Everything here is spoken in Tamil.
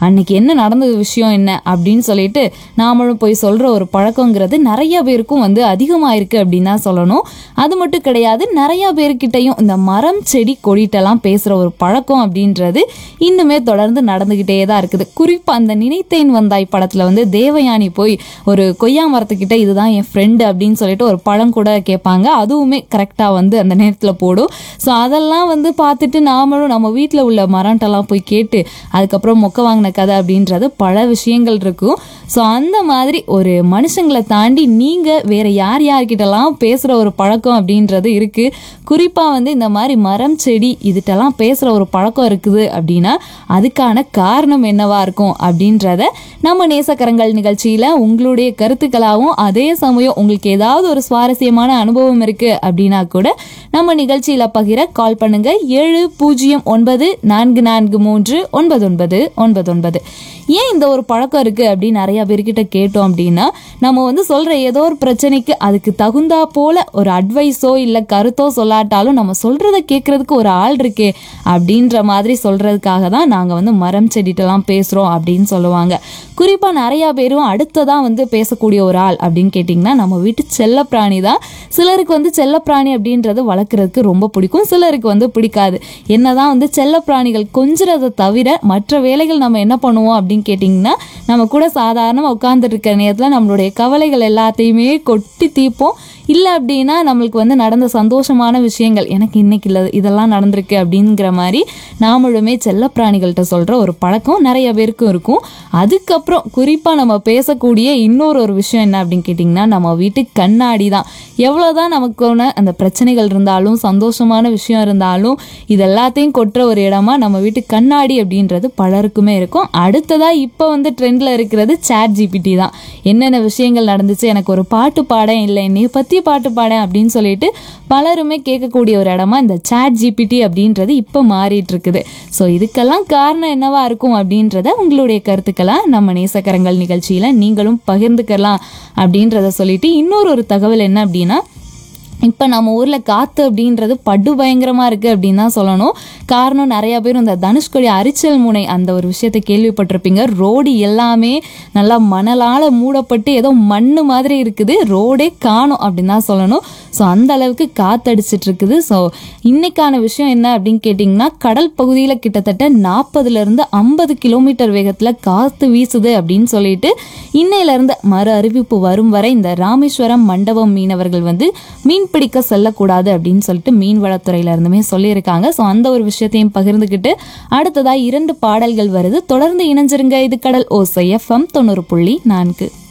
அன்னைக்கு என்ன நடந்த விஷயம் என்ன அப்படின்னு சொல்லிட்டு நாமளும் போய் சொல்ற ஒரு பழக்கங்கிறது நிறைய பேருக்கும் வந்து அதிகமாயிருக்கு அப்படின்னு தான் சொல்லணும் அது மட்டும் கிடையாது நிறைய பேர்கிட்டயும் இந்த மரம் செடி கொடிட்டெல்லாம் பேசுற ஒரு பழக்கம் அப்படின்றது இன்னுமே தொடர்ந்து நடந்துகிட்டே தான் இருக்குது குறிப்பா அந்த நினைத்தேன் வந்தாய் படத்துல வந்து தேவயானி போய் ஒரு கொய்யா மரத்துக்கிட்ட இதுதான் என் ஃப்ரெண்டு அப்படின்னு சொல்லிட்டு ஒரு பழம் கூட கேட்பாங்க அதுவுமே கரெக்டா வந்து அந்த நேரத்துல போடும் ஸோ அதெல்லாம் வந்து பார்த்துட்டு நாமளும் நம்ம வீட்டில் உள்ள மரம்ட்டெல்லாம் போய் கேட்டு அதுக்கப்புறம் மொக்க வாங்கின கதை அப்படின்றது பல விஷயங்கள் இருக்கும் ஸோ அந்த மாதிரி ஒரு மனுஷங்களை தாண்டி நீங்கள் வேற யார் யார்கிட்டலாம் பேசுகிற ஒரு பழக்கம் அப்படின்றது இருக்குது குறிப்பாக வந்து இந்த மாதிரி மரம் செடி இதுட்டெல்லாம் பேசுகிற ஒரு பழக்கம் இருக்குது அப்படின்னா அதுக்கான காரணம் என்னவா இருக்கும் அப்படின்றத நம்ம நேசக்கரங்கள் நிகழ்ச்சியில் உங்களுடைய கருத்துக்களாகவும் அதே சமயம் உங்களுக்கு ஏதாவது ஒரு சுவாரஸ்யமான அனுபவம் இருக்குது அப்படின்னா கூட நம்ம நிகழ்ச்சியில் பகிர கால் பண்ணுங்க ஏழு பூஜ்ஜியம் ஒன்பது நான்கு நான்கு மூன்று ஒன்பது ஒன்பது ஒன்பது ஒன்பது ஏன் இந்த ஒரு பழக்கம் இருக்கு அப்படின்னு நிறைய பேர்கிட்ட கேட்டோம் அப்படின்னா நம்ம வந்து சொல்ற ஏதோ ஒரு பிரச்சனைக்கு அதுக்கு தகுந்தா போல ஒரு அட்வைஸோ இல்ல கருத்தோ சொல்லாட்டாலும் நம்ம சொல்றத கேட்கறதுக்கு ஒரு ஆள் இருக்கே அப்படின்ற மாதிரி சொல்றதுக்காக தான் நாங்க வந்து மரம் செடிட்டெல்லாம் பேசுறோம் அப்படின்னு சொல்லுவாங்க குறிப்பா நிறைய பேரும் அடுத்ததா வந்து பேசக்கூடிய ஒரு ஆள் அப்படின்னு கேட்டிங்கன்னா நம்ம வீட்டு செல்லப்பிராணி தான் சிலருக்கு வந்து செல்லப்பிராணி அப்படின்றது வளர்க்குறதுக்கு ரொம்ப பிடிக்கும் சிலருக்கு வந்து பிடிக்காது என்னதான் வந்து செல்லப்பிராணிகள் கொஞ்சிறதை தவிர மற்ற வேலைகள் நம்ம என்ன பண்ணுவோம் அப்படின்னு கேட்டிங்கன்னா நம்ம கூட சாதாரணமாக உட்காந்துட்டு இருக்கிற நேரத்தில் நம்மளுடைய கவலைகள் எல்லாத்தையுமே கொட்டி தீர்ப்போம் இல்லை அப்படின்னா நம்மளுக்கு வந்து நடந்த சந்தோஷமான விஷயங்கள் எனக்கு இன்னைக்கு இல்லை இதெல்லாம் நடந்திருக்கு அப்படிங்கிற மாதிரி நாமளுமே செல்லப்பிராணிகள்கிட்ட சொல்கிற ஒரு பழக்கம் நிறைய பேருக்கும் இருக்கும் அதுக்கப்புறம் குறிப்பாக நம்ம பேசக்கூடிய இன்னொரு ஒரு விஷயம் என்ன அப்படின்னு கேட்டிங்கன்னா நம்ம வீட்டு கண்ணாடி தான் எவ்வளோதான் நமக்கான அந்த பிரச்சனைகள் இருந்தாலும் சந்தோஷமான விஷயம் இருந்தாலும் இது எல்லாத்தையும் கொட்டுற ஒரு இடமா நம்ம வீட்டு கண்ணாடி அப்படின்றது பலருக்குமே இருக்கும் அடுத்ததாக இப்போ வந்து ட்ரெண்டில் இருக்கிறது சேட் ஜிபிடி தான் என்னென்ன விஷயங்கள் நடந்துச்சு எனக்கு ஒரு பாட்டு பாடேன் இல்லை என்னைய பற்றி பாட்டு பாடேன் அப்படின்னு சொல்லிட்டு பலருமே கேட்கக்கூடிய ஒரு இடமா இந்த சேட் ஜிபிடி அப்படின்றது இப்போ மாறிட்டு இருக்குது ஸோ இதுக்கெல்லாம் காரணம் என்னவா இருக்கும் அப்படின்றத உங்களுடைய கருத்துக்களை நம்ம நேசக்கரங்கள் நிகழ்ச்சியில் நீங்களும் பகிர்ந்துக்கலாம் அப்படின்றத சொல்லிட்டு இன்னொரு ஒரு தகவல் என்ன அப்படின்னா இப்போ நம்ம ஊரில் காற்று அப்படின்றது படு பயங்கரமாக இருக்குது அப்படின்னு தான் சொல்லணும் காரணம் நிறையா பேர் இந்த தனுஷ்கோடி அரிச்சல் முனை அந்த ஒரு விஷயத்தை கேள்விப்பட்டிருப்பீங்க ரோடு எல்லாமே நல்லா மணலால் மூடப்பட்டு ஏதோ மண் மாதிரி இருக்குது ரோடே காணும் அப்படின்னு தான் சொல்லணும் ஸோ அந்த அளவுக்கு காத்தடிச்சிட்டு இருக்குது ஸோ இன்னைக்கான விஷயம் என்ன அப்படின்னு கேட்டிங்கன்னா கடல் பகுதியில் கிட்டத்தட்ட நாற்பதுலேருந்து ஐம்பது கிலோமீட்டர் வேகத்தில் காற்று வீசுது அப்படின்னு சொல்லிட்டு இன்னையிலேருந்து மறு அறிவிப்பு வரும் வரை இந்த ராமேஸ்வரம் மண்டபம் மீனவர்கள் வந்து மீன் பிடிக்க செல்லக்கூடாது அப்படின்னு சொல்லிட்டு மீன்வளத்துறையில இருந்துமே சொல்லியிருக்காங்க ஸோ அந்த ஒரு விஷயத்தையும் பகிர்ந்துக்கிட்டு அடுத்ததா இரண்டு பாடல்கள் வருது தொடர்ந்து இணைஞ்சிருங்க இது கடல் ஓசை எஃப்எம் தொண்ணூறு புள்ளி நான்கு